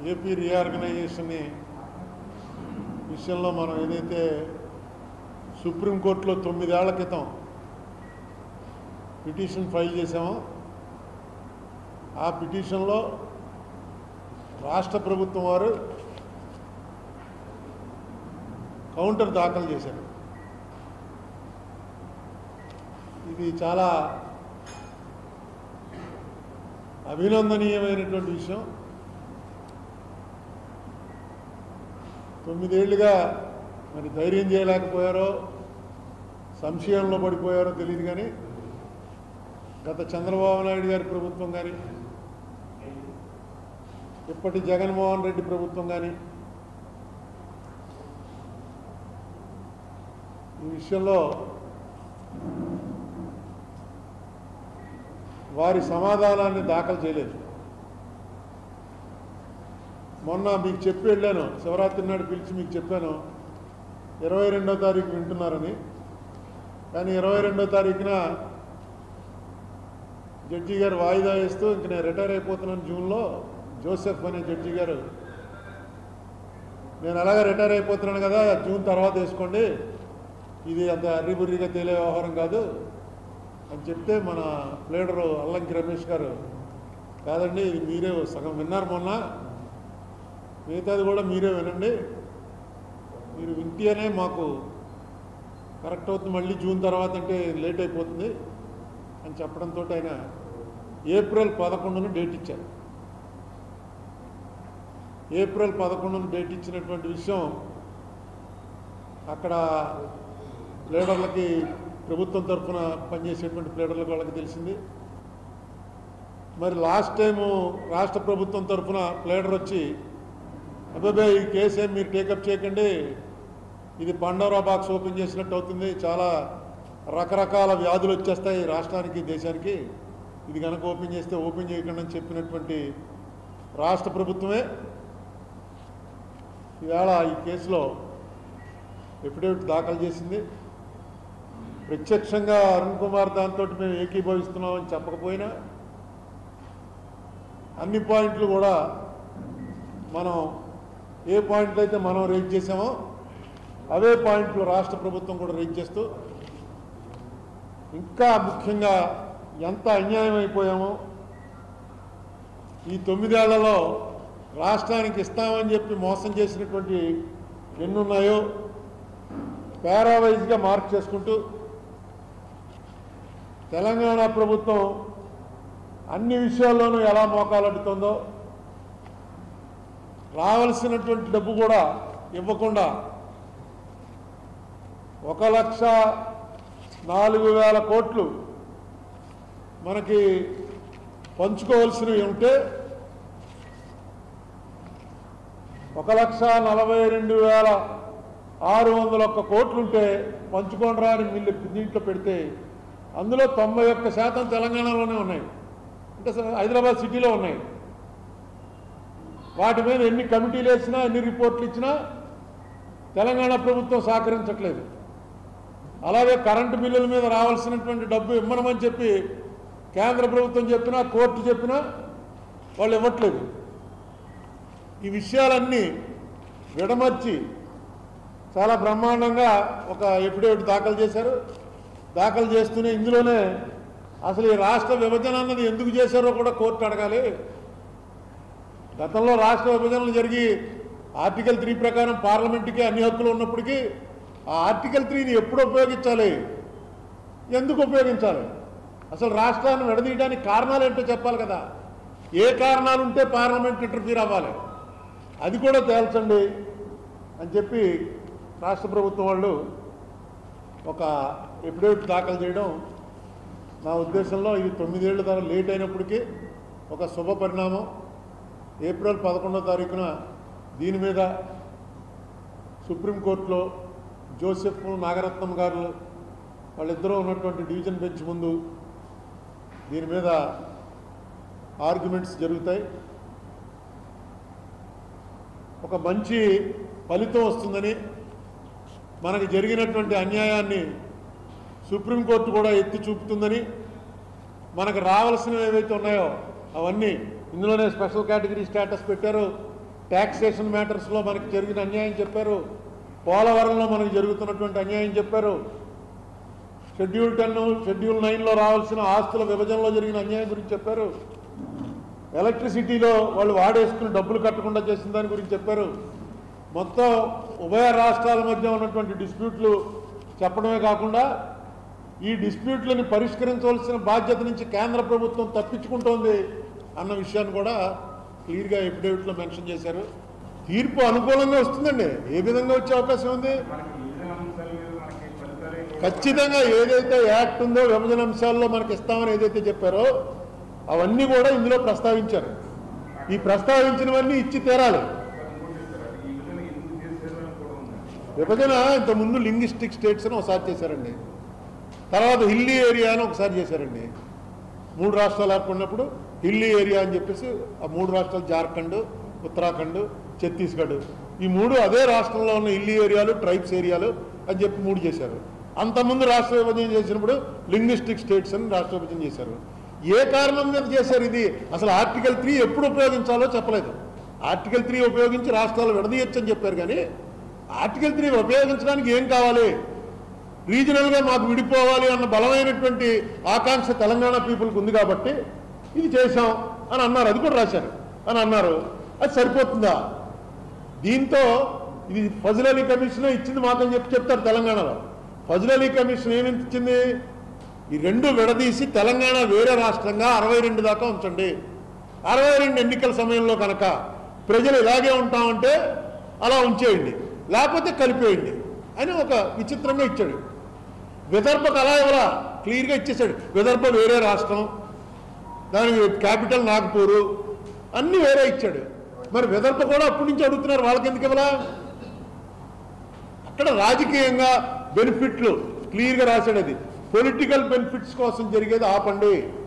AP reorganisation విషయంలో మనం ఏదైతే సుప్రీంకోర్టులో తొమ్మిదేళ్ల క్రితం పిటిషన్ ఫైల్ చేశామో ఆ పిటిషన్లో రాష్ట్ర ప్రభుత్వం వారు కౌంటర్ దాఖలు చేశారు ఇది చాలా అభినందనీయమైనటువంటి విషయం తొమ్మిదేళ్లుగా మరి ధైర్యం చేయలేకపోయారో సంశయంలో పడిపోయారో తెలియదు కానీ గత చంద్రబాబు నాయుడు గారి ప్రభుత్వం కానీ ఇప్పటి జగన్మోహన్ రెడ్డి ప్రభుత్వం కానీ ఈ విషయంలో వారి సమాధానాన్ని దాఖలు చేయలేదు మొన్న మీకు చెప్పి వెళ్ళాను శివరాత్రి నాడు పిలిచి మీకు చెప్పాను ఇరవై రెండో తారీఖు వింటున్నారని కానీ ఇరవై రెండో తారీఖున జడ్జి గారు వాయిదా వేస్తూ ఇంక నేను రిటైర్ అయిపోతున్నాను జూన్లో జోసెఫ్ అనే జడ్జి గారు నేను అలాగే రిటైర్ అయిపోతున్నాను కదా జూన్ తర్వాత వేసుకోండి ఇది అంత అర్రిబుర్రిగా తేలే వ్యవహారం కాదు అని చెప్తే మన ప్లేడరు అల్లంకి రమేష్ గారు కాదండి ఇది మీరే సగం విన్నారు మొన్న మిగతాది కూడా మీరే వినండి మీరు వింటేనే మాకు కరెక్ట్ అవుతుంది మళ్ళీ జూన్ తర్వాత అంటే లేట్ అయిపోతుంది అని చెప్పడంతో ఆయన ఏప్రిల్ పదకొండున డేట్ ఇచ్చారు ఏప్రిల్ పదకొండున డేట్ ఇచ్చినటువంటి విషయం అక్కడ ప్లేడర్లకి ప్రభుత్వం తరఫున పనిచేసేటువంటి ప్లేడర్లకు వాళ్ళకి తెలిసింది మరి లాస్ట్ టైము రాష్ట్ర ప్రభుత్వం తరఫున ప్లేడర్ వచ్చి అబ్బాయి ఈ కేసు ఏం మీరు టేకప్ చేయకండి ఇది పండోరా బాక్స్ ఓపెన్ చేసినట్టు అవుతుంది చాలా రకరకాల వ్యాధులు వచ్చేస్తాయి రాష్ట్రానికి దేశానికి ఇది కనుక ఓపెన్ చేస్తే ఓపెన్ చేయకండి అని చెప్పినటువంటి రాష్ట్ర ప్రభుత్వమే ఈవేళ ఈ కేసులో ఎఫిడేవిట్ దాఖలు చేసింది ప్రత్యక్షంగా అరుణ్ కుమార్ దాంతో మేము ఏకీభవిస్తున్నామని చెప్పకపోయినా అన్ని పాయింట్లు కూడా మనం ఏ పాయింట్లు అయితే మనం రేజ్ చేసామో అవే పాయింట్లు రాష్ట్ర ప్రభుత్వం కూడా రేజ్ చేస్తూ ఇంకా ముఖ్యంగా ఎంత అన్యాయం అయిపోయామో ఈ తొమ్మిదేళ్లలో రాష్ట్రానికి ఇస్తామని చెప్పి మోసం చేసినటువంటి ఎన్నున్నాయో పారావైజ్గా మార్క్ చేసుకుంటూ తెలంగాణ ప్రభుత్వం అన్ని విషయాల్లోనూ ఎలా మోకాలడ్డుతుందో రావాల్సినటువంటి డబ్బు కూడా ఇవ్వకుండా ఒక లక్ష నాలుగు వేల కోట్లు మనకి పంచుకోవాల్సినవి ఉంటే ఒక లక్ష నలభై రెండు వేల ఆరు వందల ఒక్క కోట్లుంటే పంచుకోండిరా అని వీళ్ళు దీంట్లో పెడితే అందులో తొంభై ఒక్క శాతం తెలంగాణలోనే ఉన్నాయి అంటే అసలు హైదరాబాద్ సిటీలో ఉన్నాయి వాటి మీద ఎన్ని కమిటీలు వేసినా ఎన్ని రిపోర్ట్లు ఇచ్చినా తెలంగాణ ప్రభుత్వం సహకరించట్లేదు అలాగే కరెంటు బిల్లుల మీద రావాల్సినటువంటి డబ్బు ఇమ్మనమని చెప్పి కేంద్ర ప్రభుత్వం చెప్పినా కోర్టు చెప్పినా వాళ్ళు ఇవ్వట్లేదు ఈ విషయాలన్నీ విడమర్చి చాలా బ్రహ్మాండంగా ఒక ఎఫిడేవిట్ దాఖలు చేశారు దాఖలు చేస్తూనే ఇందులోనే అసలు ఈ రాష్ట్ర విభజన అన్నది ఎందుకు చేశారో కూడా కోర్టు అడగాలి గతంలో రాష్ట్ర విభజనలు జరిగి ఆర్టికల్ త్రీ ప్రకారం పార్లమెంటుకి అన్ని హక్కులు ఉన్నప్పటికీ ఆ ఆర్టికల్ త్రీని ఎప్పుడు ఉపయోగించాలి ఎందుకు ఉపయోగించాలి అసలు రాష్ట్రాన్ని విడదీయడానికి కారణాలు ఏంటో చెప్పాలి కదా ఏ కారణాలు ఉంటే పార్లమెంట్ ఇంటర్ఫీర్ అవ్వాలి అది కూడా తేల్చండి అని చెప్పి రాష్ట్ర ప్రభుత్వం వాళ్ళు ఒక ఎఫిడేవిట్ దాఖలు చేయడం నా ఉద్దేశంలో ఇది తొమ్మిదేళ్ల ద్వారా లేట్ అయినప్పటికీ ఒక శుభ పరిణామం ఏప్రిల్ పదకొండో తారీఖున దీని మీద సుప్రీంకోర్టులో జోసెఫ్ నాగరత్నం గారు వాళ్ళిద్దరూ ఉన్నటువంటి డివిజన్ బెంచ్ ముందు దీని మీద ఆర్గ్యుమెంట్స్ జరుగుతాయి ఒక మంచి ఫలితం వస్తుందని మనకు జరిగినటువంటి అన్యాయాన్ని సుప్రీంకోర్టు కూడా ఎత్తి చూపుతుందని మనకు రావాల్సినవి ఏవైతే ఉన్నాయో అవన్నీ ఇందులోనే స్పెషల్ కేటగిరీ స్టేటస్ పెట్టారు ట్యాక్సేషన్ మ్యాటర్స్లో మనకి జరిగిన అన్యాయం చెప్పారు పోలవరంలో మనకు జరుగుతున్నటువంటి అన్యాయం చెప్పారు షెడ్యూల్ టెన్ షెడ్యూల్ నైన్లో రావాల్సిన ఆస్తుల విభజనలో జరిగిన అన్యాయం గురించి చెప్పారు ఎలక్ట్రిసిటీలో వాళ్ళు వాడేసుకుని డబ్బులు కట్టకుండా చేసిన దాని గురించి చెప్పారు మొత్తం ఉభయ రాష్ట్రాల మధ్య ఉన్నటువంటి డిస్ప్యూట్లు చెప్పడమే కాకుండా ఈ డిస్ప్యూట్లని పరిష్కరించవలసిన బాధ్యత నుంచి కేంద్ర ప్రభుత్వం తప్పించుకుంటోంది అన్న విషయాన్ని కూడా క్లియర్గా ఎఫిడేవిట్లో మెన్షన్ చేశారు తీర్పు అనుకూలంగా వస్తుందండి ఏ విధంగా వచ్చే అవకాశం ఉంది మనకి వివిధ అంశాల మీద మనకి ఫలితాలు ఏంటి? ఖచ్చితంగా ఏదైతే యాక్ట్ ఉందో విభజన అంశాల్లో మనకి ఇస్తామని ఏదైతే చెప్పారో అవన్నీ కూడా ఇందులో ప్రస్తావించారు ఈ ప్రస్తావించినవన్నీ ఇచ్చి తీరాలి ఇంకోటి ఇస్తారు. అది ఈ విధంగా ఎందుకు చేశారు అని కూడా ఉంది విభజన ఇంత ముందు లింగ్విస్టిక్ స్టేట్స్ అని ఒకసారి చేశారండి తర్వాత హిల్లీ ఏరియా అని ఒకసారి చేశారండి మూడు రాష్ట్రాలు ఏర్పడినప్పుడు హిల్లీ ఏరియా అని చెప్పేసి ఆ మూడు రాష్ట్రాలు జార్ఖండ్ ఉత్తరాఖండ్ ఛత్తీస్గఢ్ ఈ మూడు అదే రాష్ట్రంలో ఉన్న హిల్లీ ఏరియాలు ట్రైబ్స్ ఏరియాలు అని చెప్పి మూడు చేశారు అంతకుముందు రాష్ట్ర విభజన చేసినప్పుడు లింగ్విస్టిక్ స్టేట్స్ అని రాష్ట్ర విభజన చేశారు ఏ కారణం మీద చేశారు ఇది అసలు ఆర్టికల్ త్రీ ఎప్పుడు ఉపయోగించాలో చెప్పలేదు ఆర్టికల్ త్రీ ఉపయోగించి రాష్ట్రాలు విడదీయొచ్చు అని చెప్పారు కానీ ఆర్టికల్ త్రీ ఉపయోగించడానికి ఏం కావాలి రీజనల్గా మాకు విడిపోవాలి అన్న బలమైనటువంటి ఆకాంక్ష తెలంగాణ పీపుల్కి ఉంది కాబట్టి ఇది చేశాం అని అన్నారు అది కూడా రాశారు అని అన్నారు అది సరిపోతుందా దీంతో ఇది ఫజల్ అలీ కమిషన్ ఇచ్చింది మాకని చెప్పి చెప్తారు తెలంగాణలో ఫజల్ అలీ కమిషన్ ఏమి ఇచ్చింది ఈ రెండు విడదీసి తెలంగాణ వేరే రాష్ట్రంగా అరవై రెండు దాకా ఉంచండి అరవై రెండు ఎన్నికల సమయంలో కనుక ప్రజలు ఇలాగే ఉంటామంటే అలా ఉంచేయండి లేకపోతే కలిపేయండి అని ఒక విచిత్రంగా ఇచ్చాడు విదర్భకు అలా ఎవరా క్లియర్గా ఇచ్చేసాడు విదర్భ వేరే రాష్ట్రం దానికి క్యాపిటల్ నాగపూరు అన్నీ వేరే ఇచ్చాడు మరి విదర్భ కూడా అప్పటి నుంచి అడుగుతున్నారు వాళ్ళకి ఎందుకు ఇవ్వలా అక్కడ రాజకీయంగా బెనిఫిట్లు క్లియర్గా రాశాడు అది పొలిటికల్ బెనిఫిట్స్ కోసం జరిగేది ఆపండి